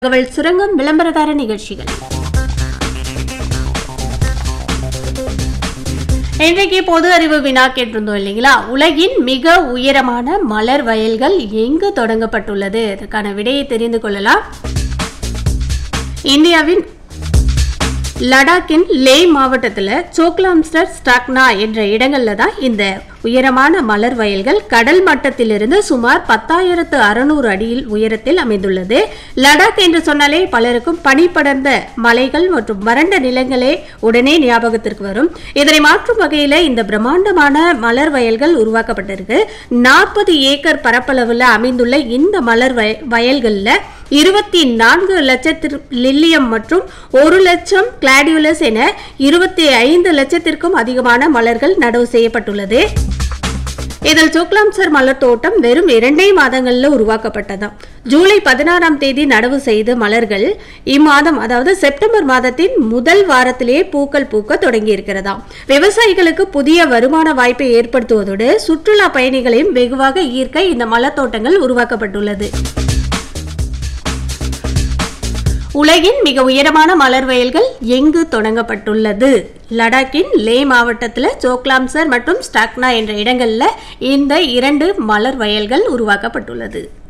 தகவல் சுரங்கம் விளம்பரதார நிகழ்ச்சிகள் இன்றைக்கு பொது அறிவு வினா கேட்டிருந்தோம் இல்லைங்களா உலகின் மிக உயரமான மலர் வயல்கள் எங்கு தொடங்கப்பட்டுள்ளது அதற்கான விடையை தெரிந்து கொள்ளலாம் இந்தியாவின் லடாக்கின் லே மாவட்டத்தில் சோக்லாம்ஸ்டர் ஸ்டாக்னா என்ற இடங்கள்ல தான் இந்த உயரமான மலர் வயல்கள் கடல் மட்டத்திலிருந்து சுமார் பத்தாயிரத்து அறுநூறு அடியில் உயரத்தில் அமைந்துள்ளது லடாக் என்று சொன்னாலே பலருக்கும் பனி படர்ந்த மலைகள் மற்றும் வறண்ட நிலங்களே உடனே ஞாபகத்திற்கு வரும் இதனை மாற்றும் வகையில் இந்த பிரம்மாண்டமான மலர் வயல்கள் உருவாக்கப்பட்டிருக்கு நாற்பது ஏக்கர் பரப்பளவில் அமைந்துள்ள இந்த மலர் வய வயல்களில் இருபத்தி நான்கு லட்சத்திற்கு லில்லியம் மற்றும் ஒரு லட்சம் கிளாடியுலஸ் என இருபத்தி ஐந்து லட்சத்திற்கும் அதிகமான மலர்கள் நடவு செய்யப்பட்டுள்ளது இதில் சுக்லாம்சர் மலர் தோட்டம் வெறும் இரண்டே மாதங்கள்ல உருவாக்கப்பட்டதாம் ஜூலை பதினாறாம் தேதி நடவு செய்த மலர்கள் இம்மாதம் அதாவது செப்டம்பர் மாதத்தின் முதல் வாரத்திலேயே பூக்கள் பூக்க தொடங்கி இருக்கிறதாம் விவசாயிகளுக்கு புதிய வருமான வாய்ப்பை ஏற்படுத்துவதோடு சுற்றுலா பயணிகளையும் வெகுவாக ஈர்க்க இந்த மலர் தோட்டங்கள் உருவாக்கப்பட்டுள்ளது உலகின் மிக உயரமான மலர் வயல்கள் எங்கு தொடங்கப்பட்டுள்ளது லடாக்கின் லே மாவட்டத்தில் சோக்லாம்சர் மற்றும் ஸ்டாக்னா என்ற இடங்களில் இந்த இரண்டு மலர் வயல்கள் உருவாக்கப்பட்டுள்ளது